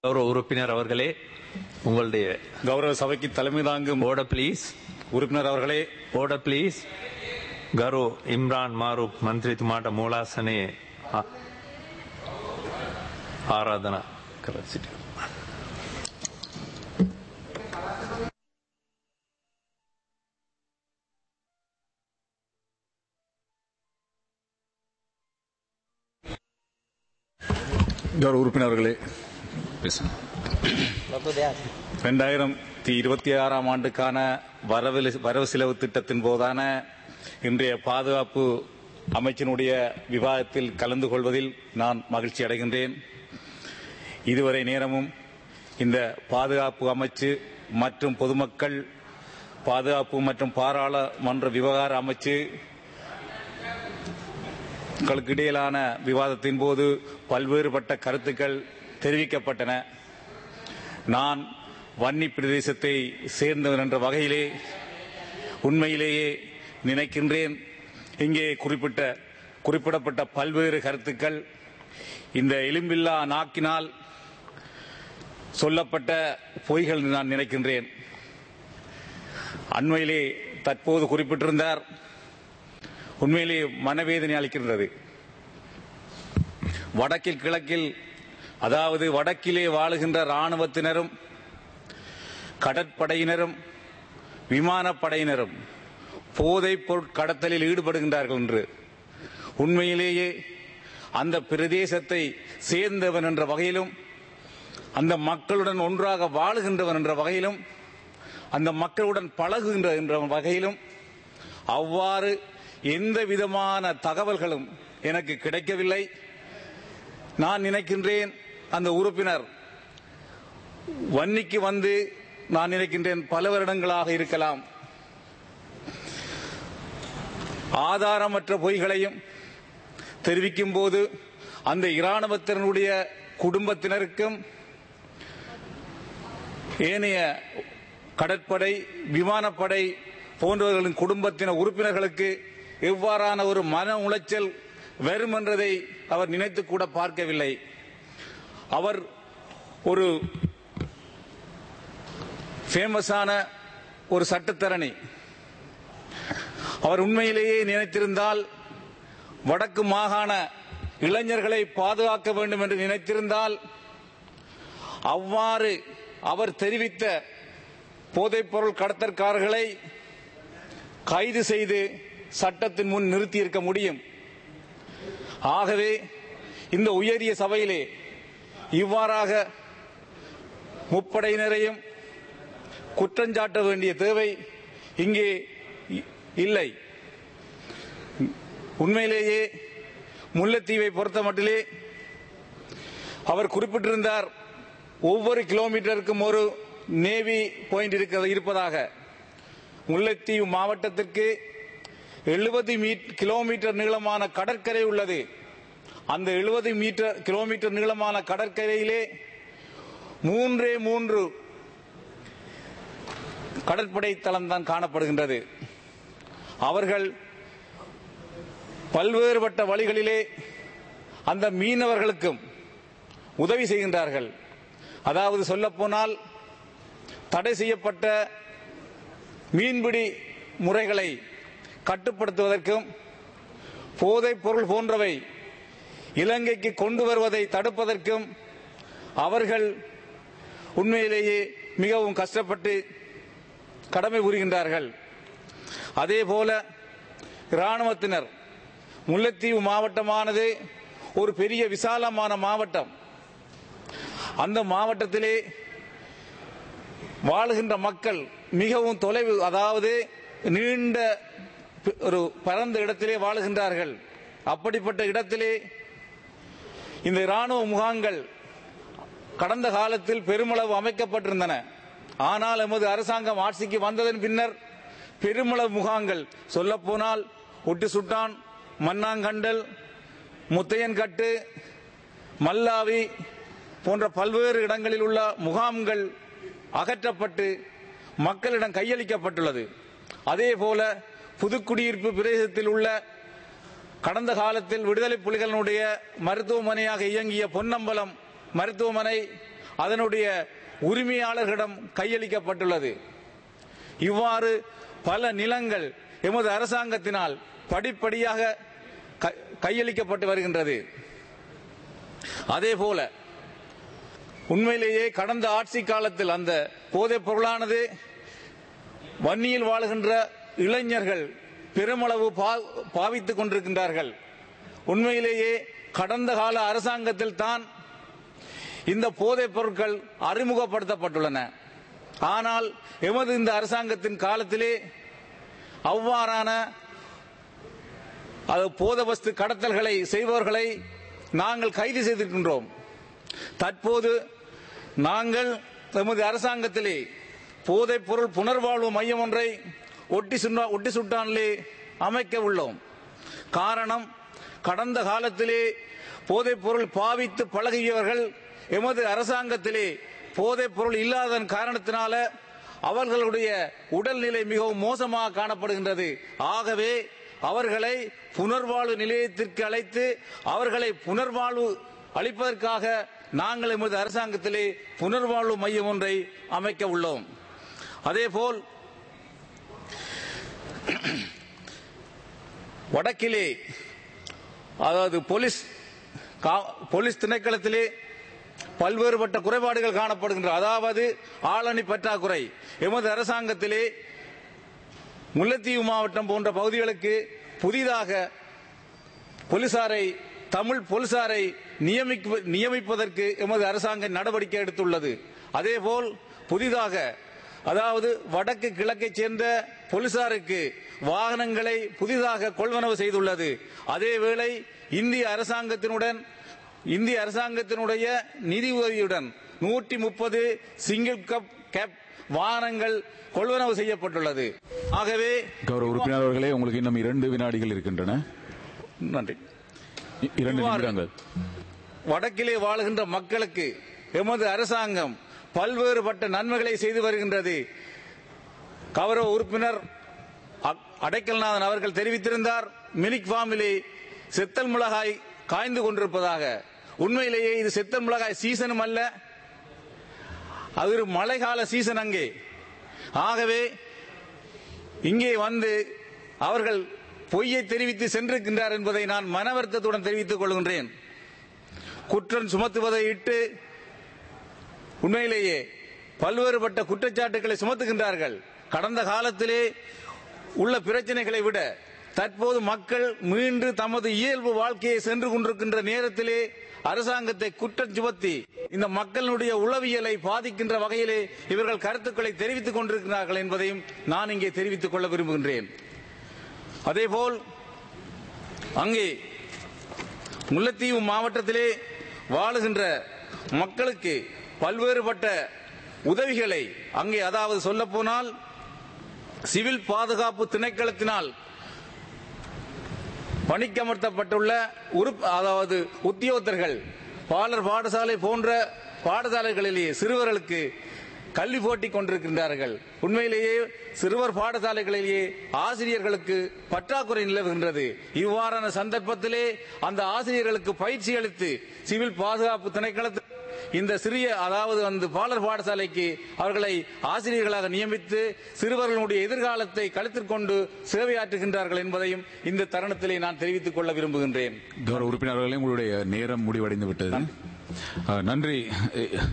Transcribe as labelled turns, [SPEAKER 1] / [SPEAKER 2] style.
[SPEAKER 1] கௌரவ உறுப்பினர் அவர்களே உங்களுடைய
[SPEAKER 2] கௌரவ சபைக்கு தலைமை தாங்கும்
[SPEAKER 1] order please
[SPEAKER 2] உறுப்பினர் அவர்களே
[SPEAKER 1] order please ගරු ඉම්රාන් මාරුප් මන්ත්‍රීතුමාට මූලාසනයේ ආ- ආරාධනා කර සිටිනවා.
[SPEAKER 2] கௌரவ உறுப்பினர் அவர்களே பேசுங்க ரெண்டாயிரத்தி இருபத்தி ஆறாம் ஆண்டுக்கான வரவு வரவு செலவு திட்டத்தின் போதான இன்றைய பாதுகாப்பு அமைச்சினுடைய விவாதத்தில் கலந்து கொள்வதில் நான் மகிழ்ச்சி அடைகின்றேன் இதுவரை நேரமும் இந்த பாதுகாப்பு அமைச்சு மற்றும் பொதுமக்கள் பாதுகாப்பு மற்றும் பாராளுமன்ற விவகார அமைச்சு களுக்கு இடையிலான விவாதத்தின் போது பல்வேறுபட்ட கருத்துக்கள் தெரிவிக்கப்பட்டன நான் வன்னி பிரதேசத்தை சேர்ந்தவன் என்ற வகையிலே உண்மையிலேயே நினைக்கின்றேன் இங்கே குறிப்பிட்ட குறிப்பிடப்பட்ட பல்வேறு கருத்துக்கள் இந்த எலும்பில்லா நாக்கினால் சொல்லப்பட்ட பொய்கள் என்று நான் நினைக்கின்றேன் அண்மையிலே தற்போது குறிப்பிட்டிருந்தார் உண்மையிலே மனவேதனை அளிக்கின்றது வடக்கில் கிழக்கில் அதாவது வடக்கிலே வாழுகின்ற ராணுவத்தினரும் கடற்படையினரும் விமானப்படையினரும் போதைப் பொருட்கடத்தலில் ஈடுபடுகின்றார்கள் என்று உண்மையிலேயே அந்த பிரதேசத்தை சேர்ந்தவன் என்ற வகையிலும் அந்த மக்களுடன் ஒன்றாக வாழுகின்றவன் என்ற வகையிலும் அந்த மக்களுடன் பழகுகின்ற என்ற வகையிலும் அவ்வாறு எந்த விதமான தகவல்களும் எனக்கு கிடைக்கவில்லை நான் நினைக்கின்றேன் அந்த உறுப்பினர் வன்னிக்கு வந்து நான் நினைக்கின்றேன் பல வருடங்களாக இருக்கலாம் ஆதாரமற்ற பொய்களையும் தெரிவிக்கும் போது அந்த இராணுவத்தினருடைய குடும்பத்தினருக்கும் ஏனைய கடற்படை விமானப்படை போன்றவர்களின் குடும்பத்தின உறுப்பினர்களுக்கு எவ்வாறான ஒரு மன உளைச்சல் வரும் என்றதை அவர் நினைத்து கூட பார்க்கவில்லை அவர் ஒரு ஃபேமஸான ஒரு சட்டத்தரணி அவர் உண்மையிலேயே நினைத்திருந்தால் வடக்கு மாகாண இளைஞர்களை பாதுகாக்க வேண்டும் என்று நினைத்திருந்தால் அவ்வாறு அவர் தெரிவித்த போதைப்பொருள் கடத்தற்காரர்களை கைது செய்து சட்டத்தின் முன் நிறுத்தியிருக்க முடியும் ஆகவே இந்த உயரிய சபையிலே இவ்வாறாக முப்படையினரையும் குற்றஞ்சாட்ட வேண்டிய தேவை இங்கே இ- இல்லை உண்மையிலேயே முல்லைத்தீவை பொறுத்த மட்டிலே அவர் குறிப்பிட்டிருந்தார் ஒவ்வொரு கிலோமீட்டருக்கும் ஒரு நேவி பாயிண்ட் இருக்க இருப்பதாக முல்லைத்தீவு மாவட்டத்திற்கு எழுபது கிலோமீட்டர் நீளமான கடற்கரை உள்ளது அந்த எழுபது மீட்டர் கிலோமீட்டர் நீளமான கடற்கரையிலே மூன்றே மூன்று கடற்படை தளம் தான் காணப்படுகின்றது அவர்கள் பல்வேறுபட்ட வழிகளிலே அந்த மீனவர்களுக்கும் உதவி செய்கின்றார்கள் அதாவது சொல்லப்போனால் தடை செய்யப்பட்ட மீன்பிடி முறைகளை கட்டுப்படுத்துவதற்கும் போதைப் பொருள் போன்றவை இலங்கைக்கு கொண்டு வருவதை தடுப்பதற்கும் அவர்கள் உண்மையிலேயே மிகவும் கஷ்டப்பட்டு கடமை புரிகின்றார்கள் அதே போல இராணுவத்தினர் முல்லைத்தீவு மாவட்டமானது ஒரு பெரிய விசாலமான மாவட்டம் அந்த மாவட்டத்திலே வாழுகின்ற மக்கள் மிகவும் தொலைவு அதாவது நீண்ட ப- ஒரு பரந்த இடத்திலே வாழுகின்றார்கள் அப்படிப்பட்ட இடத்திலே இந்த இராணுவ முகாம்கள் கடந்த காலத்தில் பெருமளவு அமைக்கப்பட்டிருந்தன ஆனால் எமது அரசாங்கம் ஆட்சிக்கு வந்ததன் பின்னர் பெருமளவு முகாம்கள் சொல்லப்போனால் ஒட்டு சுட்டான் மண்ணாங்கண்டல் முத்தையன்கட்டு மல்லாவி போன்ற பல்வேறு இடங்களில் உள்ள முகாம்கள் அகற்றப்பட்டு மக்களிடம் கையளிக்கப்பட்டுள்ளது அதே போல புதுக்குடியிருப்பு பிரதேசத்தில் உள்ள கடந்த காலத்தில் விடுதலை புலிகளினுடைய மருத்துவமனையாக இயங்கிய பொன்னம்பலம் மருத்துவமனை அதனுடைய உரிமையாளர்களிடம் கையளிக்கப்பட்டுள்ளது இவ்வாறு பல நிலங்கள் எமது அரசாங்கத்தினால் படிப்படியாக க- கையளிக்கப்பட்டு வருகின்றது அதேபோல உண்மையிலேயே கடந்த ஆட்சி காலத்தில் அந்த போதைப் பொருளானது வன்னியில் வாழுகின்ற இளைஞர்கள் பெருமளவு பா- பாவித்துக் கொண்டிருக்கின்றார்கள் உண்மையிலேயே கடந்த கால அரசாங்கத்தில் தான் இந்த போதைப் பொருட்கள் அறிமுகப்படுத்தப்பட்டுள்ளன ஆனால் எமது இந்த அரசாங்கத்தின் காலத்திலே அவ்வாறான அது போதவஸ்து கடத்தல்களை செய்பவர்களை நாங்கள் கைது செய்திருக்கின்றோம் தற்போது நாங்கள் எமது அரசாங்கத்திலே போதைப் பொருள் புனர்வாழ்வு மையம் ஒன்றை ஒட்டி சுண்ணா- ஒட்டி சுட்டானிலே அமைக்க உள்ளோம் காரணம் கடந்த காலத்திலே போதைப் பொருள் பாவித்து பழகியவர்கள் எமது அரசாங்கத்திலே போதைப் பொருள் இல்லாததன் காரணத்தினால அவர்களுடைய உடல்நிலை மிகவும் மோசமாக காணப்படுகின்றது ஆகவே அவர்களை புனர்வாழ்வு நிலையத்திற்கு அழைத்து அவர்களை புனர்வாழ்வு அளிப்பதற்காக நாங்கள் எமது அரசாங்கத்திலே புனர்வாழ்வு மையம் ஒன்றை அமைக்க உள்ளோம் அதேபோல் வடக்கிலே அதாவது போலீஸ் கா- போலீஸ் திணைக்களத்திலே பல்வேறுபட்ட குறைபாடுகள் காணப்படுகின்றன அதாவது ஆளணி பற்றாக்குறை எமது அரசாங்கத்திலே முல்லைத்தீவு மாவட்டம் போன்ற பகுதிகளுக்கு புதிதாக போலீசாரை தமிழ் போலீசாரை நியமிக்க நியமிப்பதற்கு எமது அரசாங்கம் நடவடிக்கை எடுத்துள்ளது அதேபோல் புதிதாக அதாவது வடக்கு கிழக்கைச் சேர்ந்த போலீசாருக்கு வாகனங்களை புதிதாக கொள்வனவு செய்துள்ளது அதேவேளை இந்திய அரசாங்கத்தினுடன் இந்திய அரசாங்கத்தினுடைய நிதி உதவியுடன் நூற்றி முப்பது சிங்கிள் கப் கேப் வாகனங்கள் கொள்வனவு செய்யப்பட்டுள்ளது ஆகவே
[SPEAKER 3] கௌரவ உறுப்பினர் அவர்களே உங்களுக்கு இன்னும் இரண்டு வினாடிகள் இருக்கின்றன
[SPEAKER 2] நன்றி
[SPEAKER 3] இ- இரண்டு
[SPEAKER 2] இவ்வாறு-
[SPEAKER 3] நிமிடங்கள்
[SPEAKER 2] வடக்கிலே வாழுகின்ற மக்களுக்கு எமது அரசாங்கம் பல்வேறுபட்ட நன்மைகளை செய்து வருகின்றது கௌரவ உறுப்பினர் அ- அடைக்கல்நாதன் அவர்கள் தெரிவித்திருந்தார் மினிக் ஃபார்மிலே செத்தல் மிளகாய் காய்ந்து கொண்டிருப்பதாக உண்மையிலேயே இது செத்தல் மிளகாய் சீசனும் அல்ல அது ஒரு மழைக்கால சீசன் அங்கே ஆகவே இங்கே வந்து அவர்கள் பொய்யை தெரிவித்து சென்றிருக்கின்றார் என்பதை நான் மனவருத்தத்துடன் தெரிவித்துக் கொள்கின்றேன் குற்றம் சுமத்துவதை இட்டு உண்மையிலேயே பல்வேறுபட்ட குற்றச்சாட்டுகளை சுமத்துகின்றார்கள் கடந்த காலத்திலே உள்ள பிரச்சனைகளை விட தற்போது மக்கள் மீண்டு தமது இயல்பு வாழ்க்கையை சென்று கொண்டிருக்கின்ற நேரத்திலே அரசாங்கத்தை குற்றம் சுமத்தி இந்த மக்களுடைய உளவியலை பாதிக்கின்ற வகையிலே இவர்கள் கருத்துக்களை தெரிவித்துக் கொண்டிருக்கிறார்கள் என்பதையும் நான் இங்கே தெரிவித்துக் கொள்ள விரும்புகின்றேன் அதேபோல் அங்கே முல்லைத்தீவு மாவட்டத்திலே வாழுகின்ற மக்களுக்கு பல்வேறுபட்ட உதவிகளை அங்கே அதாவது சொல்ல போனால் சிவில் பாதுகாப்பு திணைக்களத்தினால் பணிக்கமர்த்தப்பட்டுள்ள உறுப்பு அதாவது உத்தியோகத்தர்கள் பாலர் பாடசாலை போன்ற பாடசாலைகளிலேயே சிறுவர்களுக்கு கல்வி போட்டி கொண்டிருக்கின்றார்கள் உண்மையிலேயே சிறுவர் பாடசாலைகளிலேயே ஆசிரியர்களுக்கு பற்றாக்குறை நிலவுகின்றது இவ்வாறான சந்தர்ப்பத்திலே அந்த ஆசிரியர்களுக்கு பயிற்சி அளித்து சிவில் பாதுகாப்பு திணைக்களத்தில் இந்த சிறிய அதாவது அந்த பாலர் பாடசாலைக்கு அவர்களை ஆசிரியர்களாக நியமித்து சிறுவர்களுடைய எதிர்காலத்தை கழுத்தில் கொண்டு சேவையாற்றுகின்றார்கள் என்பதையும் இந்த தருணத்திலே நான் தெரிவித்துக் கொள்ள விரும்புகின்றேன்
[SPEAKER 3] கௌரவ உறுப்பினர்களே உங்களுடைய நேரம் முடிவடைந்து விட்டது அஹ், நன்றி